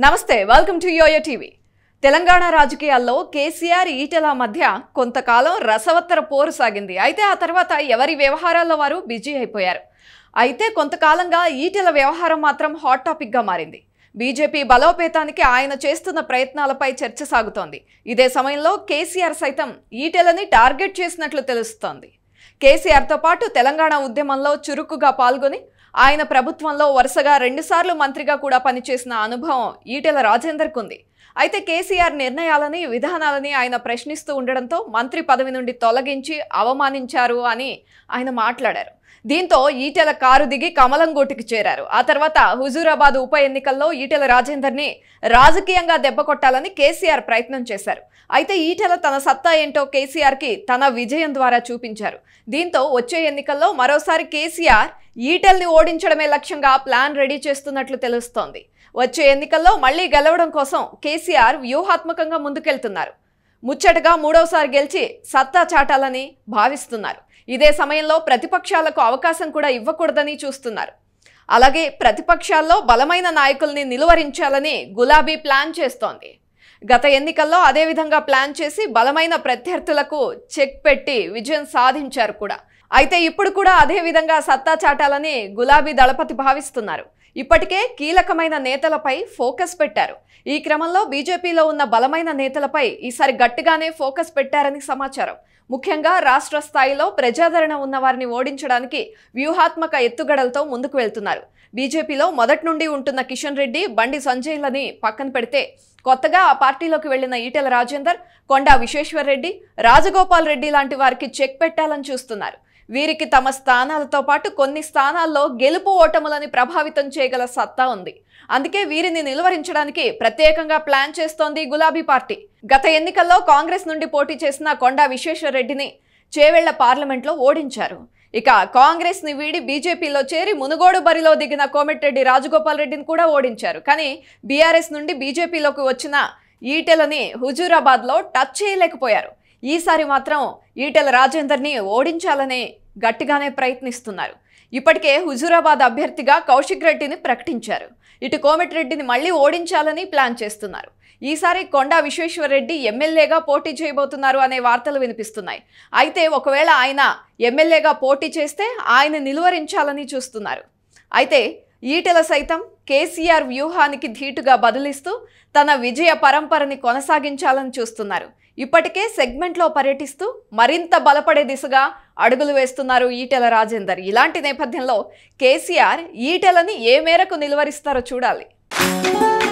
నమస్తే welcome to YoYo TV Telangana రాజకీయాల్లో కేసీఆర్ ఈటెల మధ్య కొంతకాలం రసవత్తర పోరు సాగింది అయితే ఆ తర్వాత ఎవరి వ్యవహారాల్లో వారు బిజీ అయిపోయారు అయితే కొంతకాలంగా ఈటెల వ్యవహారం మాత్రం హాట్ టాపిక్గా మారింది బీజేపీ బలోపేతానికి ఆయన చేస్తున్న ప్రయత్నాలపై చర్చ సాగుతోంది ఇదే సమయంలో కేసీఆర్ సైతం ఈటెలని టార్గెట్ చేసినట్లు తెలుస్తోంది కేసీఆర్తో పాటు తెలంగాణ ఉద్యమంలో చురుకుగా పాల్గొని ఆయన ప్రభుత్వంలో వరుసగా రెండుసార్లు మంత్రిగా కూడా పనిచేసిన అనుభవం ఈటెల రాజేందర్కు ఉంది అయితే కేసీఆర్ నిర్ణయాలని విధానాలని ఆయన ప్రశ్నిస్తూ ఉండడంతో మంత్రి పదవి నుండి తొలగించి అవమానించారు అని ఆయన మాట్లాడారు దీంతో ఈటెల కారు దిగి కమలం గూటికి చేరారు ఆ తర్వాత హుజూరాబాద్ ఉప ఎన్నికల్లో ఈటెల రాజేందర్ని రాజకీయంగా దెబ్బకొట్టాలని కేసీఆర్ ప్రయత్నం చేశారు అయితే ఈటెల తన సత్తా ఏంటో కేసీఆర్కి తన విజయం ద్వారా చూపించారు దీంతో వచ్చే ఎన్నికల్లో మరోసారి కేసీఆర్ ఈటెల్ని ఓడించడమే లక్ష్యంగా ప్లాన్ రెడీ చేస్తున్నట్లు తెలుస్తోంది వచ్చే ఎన్నికల్లో మళ్లీ గెలవడం కోసం కేసీఆర్ వ్యూహాత్మకంగా ముందుకెళ్తున్నారు ముచ్చటగా మూడోసారి గెలిచి సత్తా చాటాలని భావిస్తున్నారు ఇదే సమయంలో ప్రతిపక్షాలకు అవకాశం కూడా ఇవ్వకూడదని చూస్తున్నారు అలాగే ప్రతిపక్షాల్లో బలమైన నాయకుల్ని నిలువరించాలని గులాబీ ప్లాన్ చేస్తోంది గత ఎన్నికల్లో అదే విధంగా ప్లాన్ చేసి బలమైన ప్రత్యర్థులకు చెక్ పెట్టి విజయం సాధించారు కూడా అయితే ఇప్పుడు కూడా అదే విధంగా సత్తా చాటాలని గులాబీ దళపతి భావిస్తున్నారు ఇప్పటికే కీలకమైన నేతలపై ఫోకస్ పెట్టారు ఈ క్రమంలో బీజేపీలో ఉన్న బలమైన నేతలపై ఈసారి గట్టిగానే ఫోకస్ పెట్టారని సమాచారం ముఖ్యంగా రాష్ట్ర స్థాయిలో ప్రజాదరణ ఉన్న వారిని ఓడించడానికి వ్యూహాత్మక ఎత్తుగడలతో ముందుకు వెళ్తున్నారు బీజేపీలో మొదటి నుండి ఉంటున్న కిషన్ రెడ్డి బండి సంజయ్లని పక్కన పెడితే కొత్తగా ఆ పార్టీలోకి వెళ్లిన ఈటెల రాజేందర్ కొండా విశ్వేశ్వర్ రెడ్డి రాజగోపాల్ రెడ్డి లాంటి వారికి చెక్ పెట్టాలని చూస్తున్నారు వీరికి తమ స్థానాలతో పాటు కొన్ని స్థానాల్లో గెలుపు ఓటములని ప్రభావితం చేయగల సత్తా ఉంది అందుకే వీరిని నిలువరించడానికి ప్రత్యేకంగా ప్లాన్ చేస్తోంది గులాబీ పార్టీ గత ఎన్నికల్లో కాంగ్రెస్ నుండి పోటీ చేసిన కొండా విశ్వేశ్వర్ రెడ్డిని చేవెళ్ల పార్లమెంట్లో ఓడించారు ఇక కాంగ్రెస్ ని వీడి బీజేపీలో చేరి మునుగోడు బరిలో దిగిన కోమటిరెడ్డి రాజగోపాల్ రెడ్డిని కూడా ఓడించారు కానీ బీఆర్ఎస్ నుండి బీజేపీలోకి వచ్చిన ఈటెలని హుజూరాబాద్లో టచ్ చేయలేకపోయారు ఈసారి మాత్రం ఈటెల రాజేందర్ని ఓడించాలని గట్టిగానే ప్రయత్నిస్తున్నారు ఇప్పటికే హుజూరాబాద్ అభ్యర్థిగా కౌశిక్ రెడ్డిని ప్రకటించారు ఇటు కోమటిరెడ్డిని మళ్ళీ ఓడించాలని ప్లాన్ చేస్తున్నారు ఈసారి కొండా విశ్వేశ్వరరెడ్డి ఎమ్మెల్యేగా పోటీ చేయబోతున్నారు అనే వార్తలు వినిపిస్తున్నాయి అయితే ఒకవేళ ఆయన ఎమ్మెల్యేగా పోటీ చేస్తే ఆయన నిలువరించాలని చూస్తున్నారు అయితే ఈటెల సైతం కేసీఆర్ వ్యూహానికి ధీటుగా బదులిస్తూ తన విజయ పరంపరని కొనసాగించాలని చూస్తున్నారు ఇప్పటికే సెగ్మెంట్లో పర్యటిస్తూ మరింత బలపడే దిశగా అడుగులు వేస్తున్నారు ఈటెల రాజేందర్ ఇలాంటి నేపథ్యంలో కేసీఆర్ ఈటెలని ఏ మేరకు నిలువరిస్తారో చూడాలి